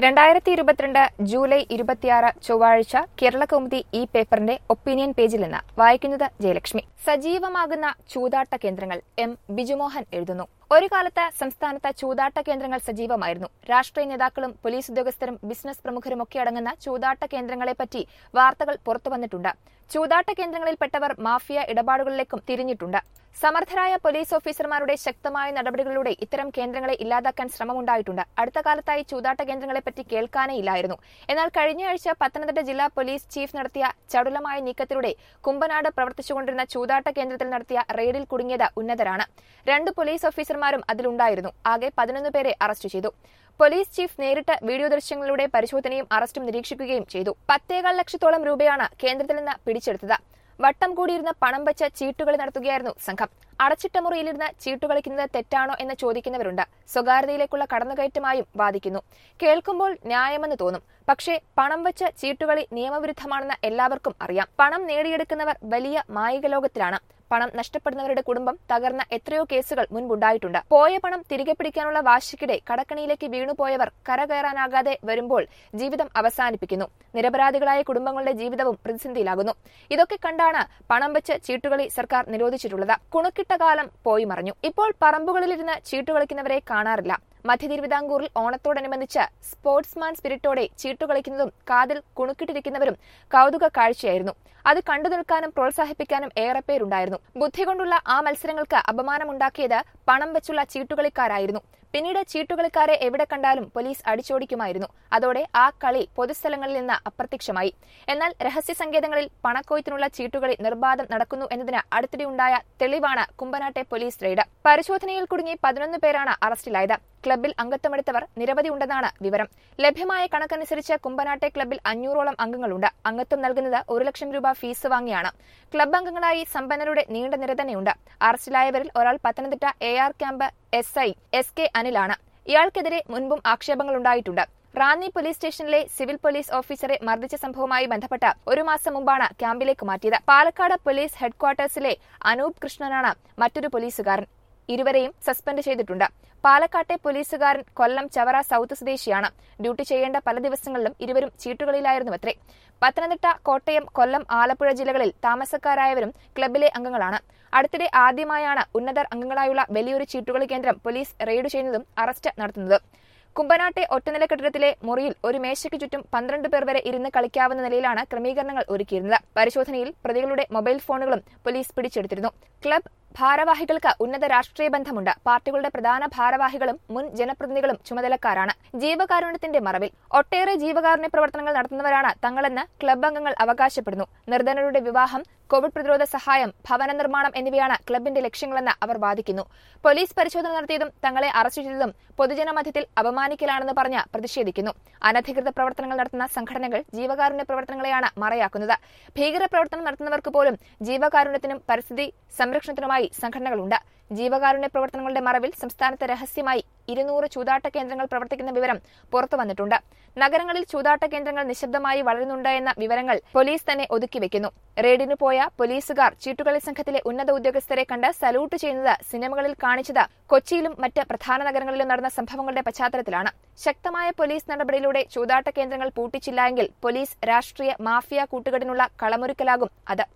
രണ്ടായിരത്തി ഇരുപത്തിരണ്ട് ജൂലൈ ഇരുപത്തിയാറ് ചൊവ്വാഴ്ച കേരളകൗമുദി ഈ പേപ്പറിന്റെ ഒപ്പീനിയൻ പേജിൽ നിന്ന് വായിക്കുന്നത് ജയലക്ഷ്മി സജീവമാകുന്ന ചൂതാട്ട കേന്ദ്രങ്ങൾ എം ബിജുമോഹൻ എഴുതുന്നു ഒരു കാലത്ത് സംസ്ഥാനത്ത് ചൂതാട്ട കേന്ദ്രങ്ങൾ സജീവമായിരുന്നു രാഷ്ട്രീയ നേതാക്കളും പോലീസ് ഉദ്യോഗസ്ഥരും ബിസിനസ് പ്രമുഖരുമൊക്കെ അടങ്ങുന്ന ചൂതാട്ട കേന്ദ്രങ്ങളെപ്പറ്റി വാർത്തകൾ പുറത്തുവന്നിട്ടുണ്ട് ചൂതാട്ട കേന്ദ്രങ്ങളിൽപ്പെട്ടവർ മാഫിയ ഇടപാടുകളിലേക്കും തിരിഞ്ഞിട്ടുണ്ട് സമർത്ഥരായ പോലീസ് ഓഫീസർമാരുടെ ശക്തമായ നടപടികളിലൂടെ ഇത്തരം കേന്ദ്രങ്ങളെ ഇല്ലാതാക്കാൻ ശ്രമമുണ്ടായിട്ടുണ്ട് അടുത്ത കാലത്തായി ചൂതാട്ട കേന്ദ്രങ്ങളെപ്പറ്റി കേൾക്കാനേ ഇല്ലായിരുന്നു എന്നാൽ കഴിഞ്ഞയാഴ്ച പത്തനംതിട്ട ജില്ലാ പോലീസ് ചീഫ് നടത്തിയ ചടുലമായ നീക്കത്തിലൂടെ കുമ്പനാട് പ്രവർത്തിച്ചുകൊണ്ടിരുന്ന ചൂതാട്ട കേന്ദ്രത്തിൽ നടത്തിയ റെയ്ഡിൽ കുടുങ്ങിയത് ഉന്നതരാണ് രണ്ട് പോലീസ് ഓഫീസർമാരും അതിലുണ്ടായിരുന്നു ആകെ പതിനൊന്ന് പേരെ അറസ്റ്റ് ചെയ്തു പോലീസ് ചീഫ് നേരിട്ട് വീഡിയോ ദൃശ്യങ്ങളിലൂടെ പരിശോധനയും അറസ്റ്റും നിരീക്ഷിക്കുകയും ചെയ്തു പത്തേകാൽ ലക്ഷത്തോളം രൂപയാണ് കേന്ദ്രത്തിൽ നിന്ന് പിടിച്ചെടുത്തത് വട്ടം കൂടിയിരുന്ന പണം വെച്ച് ചീട്ടുകളി നടത്തുകയായിരുന്നു സംഘം അടച്ചിട്ട മുറിയിലിരുന്ന് ചീട്ടുകളിക്കുന്നത് തെറ്റാണോ എന്ന് ചോദിക്കുന്നവരുണ്ട് സ്വകാര്യതയിലേക്കുള്ള കടന്നുകയറ്റമായും വാദിക്കുന്നു കേൾക്കുമ്പോൾ ന്യായമെന്ന് തോന്നും പക്ഷേ പണം വെച്ച് ചീട്ടുകളി നിയമവിരുദ്ധമാണെന്ന് എല്ലാവർക്കും അറിയാം പണം നേടിയെടുക്കുന്നവർ വലിയ മായിക ലോകത്തിലാണ് പണം നഷ്ടപ്പെടുന്നവരുടെ കുടുംബം തകർന്ന എത്രയോ കേസുകൾ മുൻപുണ്ടായിട്ടുണ്ട് പോയ പണം തിരികെ പിടിക്കാനുള്ള വാശിക്കിടെ കടക്കണിയിലേക്ക് വീണുപോയവർ കരകയറാനാകാതെ വരുമ്പോൾ ജീവിതം അവസാനിപ്പിക്കുന്നു നിരപരാധികളായ കുടുംബങ്ങളുടെ ജീവിതവും പ്രതിസന്ധിയിലാകുന്നു ഇതൊക്കെ കണ്ടാണ് പണം വെച്ച് ചീട്ടുകളി സർക്കാർ നിരോധിച്ചിട്ടുള്ളത് കുണുക്കിട്ട കാലം പോയി മറഞ്ഞു ഇപ്പോൾ പറമ്പുകളിലിരുന്ന് ചീട്ടുകളിക്കുന്നവരെ കാണാറില്ല മധ്യ തിരുവിതാംകൂറിൽ ഓണത്തോടനുബന്ധിച്ച് സ്പോർട്സ്മാൻ സ്പിരിറ്റോടെ ചീട്ടുകളിക്കുന്നതും കാതിൽ കുണുക്കിട്ടിരിക്കുന്നവരും കൗതുക കാഴ്ചയായിരുന്നു അത് കണ്ടു നിൽക്കാനും പ്രോത്സാഹിപ്പിക്കാനും ഏറെ പേരുണ്ടായിരുന്നു ബുദ്ധി കൊണ്ടുള്ള ആ മത്സരങ്ങൾക്ക് അപമാനമുണ്ടാക്കിയത് പണം വെച്ചുള്ള ചീട്ടുകളിക്കാരായിരുന്നു പിന്നീട് ചീട്ടുകളിക്കാരെ എവിടെ കണ്ടാലും പോലീസ് അടിച്ചോടിക്കുമായിരുന്നു അതോടെ ആ കളി പൊതുസ്ഥലങ്ങളിൽ നിന്ന് അപ്രത്യക്ഷമായി എന്നാൽ രഹസ്യ സങ്കേതങ്ങളിൽ പണക്കൊയ്ത്തിനുള്ള ചീട്ടുകളി നിർബാധം നടക്കുന്നു എന്നതിന് അടുത്തിടെയുണ്ടായ തെളിവാണ് കുമ്പനാട്ടെ പോലീസ് റെയ്ഡ് പരിശോധനയിൽ കുടുങ്ങി പതിനൊന്ന് പേരാണ് അറസ്റ്റിലായത് ക്ലബിൽ അംഗത്വമെടുത്തവർ നിരവധി ഉണ്ടെന്നാണ് വിവരം ലഭ്യമായ കണക്കനുസരിച്ച് കുമ്പനാട്ടെ ക്ലബിൽ അഞ്ഞൂറോളം അംഗങ്ങളുണ്ട് അംഗത്വം നൽകുന്നത് ഒരു ലക്ഷം രൂപ ഫീസ് വാങ്ങിയാണ് ക്ലബ് അംഗങ്ങളായി സമ്പന്നരുടെ നീണ്ട നിര തന്നെയുണ്ട് അറസ്റ്റിലായവരിൽ ഒരാൾ Pathanamthitta A R camp S I S K അനിലാണ് ഇയാൾക്കെതിരെ മുൻപും ആക്ഷേപങ്ങളുണ്ടായിട്ടുണ്ട് റാന്നി പോലീസ് സ്റ്റേഷനിലെ സിവിൽ പോലീസ് ഓഫീസറെ മർദ്ദിച്ച സംഭവവുമായി ബന്ധപ്പെട്ട് ഒരു മാസം മുമ്പാണ് ക്യാമ്പിലേക്ക് മാറ്റിയത് പാലക്കാട് പോലീസ് ഹെഡ്ക്വാർട്ടേഴ്സിലെ അനൂപ് കൃഷ്ണനാണ് മറ്റൊരു പോലീസുകാരൻ ഇരുവരെയും സസ്പെൻഡ് ചെയ്തിട്ടുണ്ട് പാലക്കാട്ടെ പോലീസുകാരൻ കൊല്ലം ചവറ സൌത്ത് സ്വദേശിയാണ് ഡ്യൂട്ടി ചെയ്യേണ്ട പല ദിവസങ്ങളിലും ഇരുവരും ചീട്ടുകളിലായിരുന്നുവത്രേ പത്തനംതിട്ട കോട്ടയം കൊല്ലം ആലപ്പുഴ ജില്ലകളിൽ താമസക്കാരായവരും ക്ലബിലെ അംഗങ്ങളാണ് അടുത്തിടെ ആദ്യമായാണ് ഉന്നതർ അംഗങ്ങളായുള്ള വലിയൊരു ചീട്ടുകളി കേന്ദ്രം പോലീസ് റെയ്ഡ് ചെയ്യുന്നതും അറസ്റ്റ് നടത്തുന്നത് കുമ്പനാട്ടെ ഒറ്റനില കെട്ടിടത്തിലെ മുറിയിൽ ഒരു മേശയ്ക്ക് ചുറ്റും പന്ത്രണ്ട് പേർ വരെ ഇരുന്ന് കളിക്കാവുന്ന നിലയിലാണ് ക്രമീകരണങ്ങൾ ഒരുക്കിയിരുന്നത് പരിശോധനയിൽ പ്രതികളുടെ മൊബൈൽ ഫോണുകളും പോലീസ് പിടിച്ചെടുത്തിരുന്നു ക്ലബ് ഭാരവാഹികൾക്ക് ഉന്നത രാഷ്ട്രീയ ബന്ധമുണ്ട് പാർട്ടികളുടെ പ്രധാന ഭാരവാഹികളും മുൻ ജനപ്രതിനിധികളും ചുമതലക്കാരാണ് ജീവകാരുണ്യത്തിന്റെ മറവിൽ ഒട്ടേറെ ജീവകാരുണ്യ പ്രവർത്തനങ്ങൾ നടത്തുന്നവരാണ് തങ്ങളെന്ന് ക്ലബ് അംഗങ്ങൾ അവകാശപ്പെടുന്നു നിർധനരുടെ വിവാഹം കോവിഡ് പ്രതിരോധ സഹായം ഭവന നിർമ്മാണം എന്നിവയാണ് ക്ലബിന്റെ ലക്ഷ്യങ്ങളെന്ന് അവർ വാദിക്കുന്നു പോലീസ് പരിശോധന നടത്തിയതും തങ്ങളെ അറസ്റ്റ് ചെയ്തതും പൊതുജനമധ്യത്തിൽ അപമാനിക്കലാണെന്ന് പറഞ്ഞ് പ്രതിഷേധിക്കുന്നു അനധികൃത പ്രവർത്തനങ്ങൾ നടത്തുന്ന സംഘടനകൾ ജീവകാരുണ്യ പ്രവർത്തനങ്ങളെയാണ് മറയാക്കുന്നത് ഭീകരപ്രവർത്തനം നടത്തുന്നവർക്ക് പോലും ജീവകാരുണ്യത്തിനും പരിസ്ഥിതി സംരക്ഷണത്തിനുമായി സംഘടനകളുണ്ട് ജീവകാരുണ്യ പ്രവർത്തനങ്ങളുടെ മറവിൽ സംസ്ഥാനത്ത് രഹസ്യമായി ഇരുന്നൂറ് ചൂതാട്ട കേന്ദ്രങ്ങൾ പ്രവർത്തിക്കുന്ന വിവരം പുറത്തു വന്നിട്ടുണ്ട് നഗരങ്ങളിൽ ചൂതാട്ട കേന്ദ്രങ്ങൾ നിശബ്ദമായി വളരുന്നുണ്ട് എന്ന വിവരങ്ങൾ പോലീസ് തന്നെ ഒതുക്കിവെക്കുന്നു റെയ്ഡിന് പോയ പോലീസുകാർ ചീട്ടുകളി സംഘത്തിലെ ഉന്നത ഉദ്യോഗസ്ഥരെ കണ്ട് സല്യൂട്ട് ചെയ്യുന്നത് സിനിമകളിൽ കാണിച്ചത് കൊച്ചിയിലും മറ്റ് പ്രധാന നഗരങ്ങളിലും നടന്ന സംഭവങ്ങളുടെ പശ്ചാത്തലത്തിലാണ് ശക്തമായ പോലീസ് നടപടിയിലൂടെ ചൂതാട്ട കേന്ദ്രങ്ങൾ പൂട്ടിച്ചില്ല എങ്കിൽ പോലീസ് രാഷ്ട്രീയ മാഫിയ കൂട്ടുകെട്ടിനുള്ള കളമൊരുക്കലാകും അത്